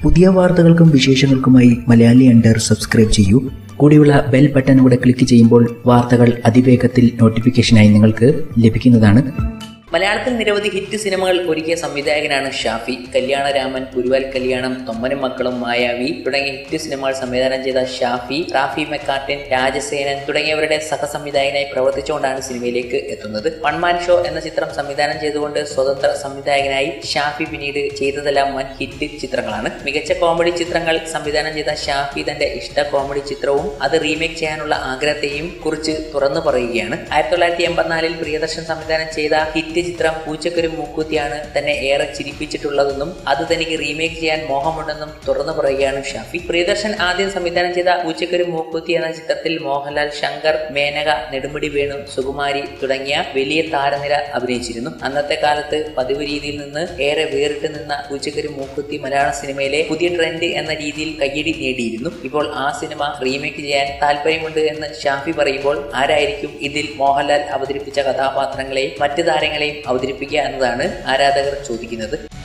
പുതിയ വാർത്തകൾക്കും വിശേഷങ്ങൾക്കുമായി Malayali under subscribe ചെയ്യൂ കൂടിയുള്ള ബെൽ ബട്ടൺ കൂടെ ക്ലിക്ക് ചെയ്യുമ്പോൾ വാർത്തകൾ അതിവേഗത്തിൽ നോട്ടിഫിക്കേഷനായി നിങ്ങൾക്ക് ലഭിക്കുന്നതാണ് മലയാളത്തിൽ നിരവധി ഹിറ്റ് സിനിമകൾ ഒരുക്കിയ സംവിധായകനാണ് ഷാഫി കല്യാണരാമൻ ഗുരുവാൽ കല്യാണം തൊമ്മനും മക്കളും മായാവി തുടങ്ങിയ ഹിറ്റ് സിനിമകൾ സംവിധാനം ചെയ്ത ഷാഫി റാഫി മെക്കാർട്ടിൻ രാജസേനൻ തുടങ്ങിയവരുടെ സഹസംവിധായകനായി പ്രവർത്തിച്ചുകൊണ്ടാണ് സിനിമയിലേക്ക് എത്തുന്നത് വൺമാൻ ഷോ എന്ന ചിത്രം സംവിധാനം ചെയ്തുകൊണ്ട് സ്വതന്ത്ര സംവിധായകനായി ഷാഫി പിന്നീട് ചെയ്തതെല്ലാം വൻ ഹിറ്റ് ചിത്രങ്ങളാണ് മികച്ച കോമഡി ചിത്രങ്ങൾ സംവിധാനം ചെയ്ത ഷാഫി തന്റെ ഇഷ്ട കോമഡി ചിത്രവും അത് റീമേക്ക് ചെയ്യാനുള്ള ആഗ്രഹത്തെയും കുറിച്ച് തുറന്നു പറയുകയാണ് ആയിരത്തി തൊള്ളായിരത്തി എൺപത്തിനാലിൽ പ്രിയദർശൻ സംവിധാനം ചെയ്ത ഹിറ്റ് ചിത്രം പൂച്ചക്കൊരു മൂക്കുത്തിയാണ് തന്നെ ഏറെ ചിരിപ്പിച്ചിട്ടുള്ളതെന്നും അത് തനിക്ക് റീമേക്ക് ചെയ്യാൻ മോഹമുണ്ടെന്നും തുറന്നു പറയുകയാണ് ഷാഫി പ്രിയദർശൻ ആദ്യം സംവിധാനം ചെയ്ത പൂച്ചക്കൊരു മൂക്കുത്തി എന്ന ചിത്രത്തിൽ മോഹൻലാൽ ശങ്കർ മേനക നെടുമുടി വേണു സുകുമാരി തുടങ്ങിയ വലിയ താരനിര അഭിനയിച്ചിരുന്നു അന്നത്തെ കാലത്ത് പതിവ് രീതിയിൽ നിന്ന് ഏറെ വേറിട്ട് നിന്ന പൂച്ചക്കൊരു മൂക്കുത്തി മലയാള സിനിമയിലെ പുതിയ ട്രെൻഡ് എന്ന രീതിയിൽ കയ്യടി നേടിയിരുന്നു ഇപ്പോൾ ആ സിനിമ റീമേക്ക് ചെയ്യാൻ താല്പര്യമുണ്ട് എന്ന് ഷാഫി പറയുമ്പോൾ ആരായിരിക്കും ഇതിൽ മോഹൻലാൽ അവതരിപ്പിച്ച കഥാപാത്രങ്ങളെയും മറ്റ് താരങ്ങളെയും അവതരിപ്പിക്കുക എന്നതാണ് ആരാധകർ ചോദിക്കുന്നത്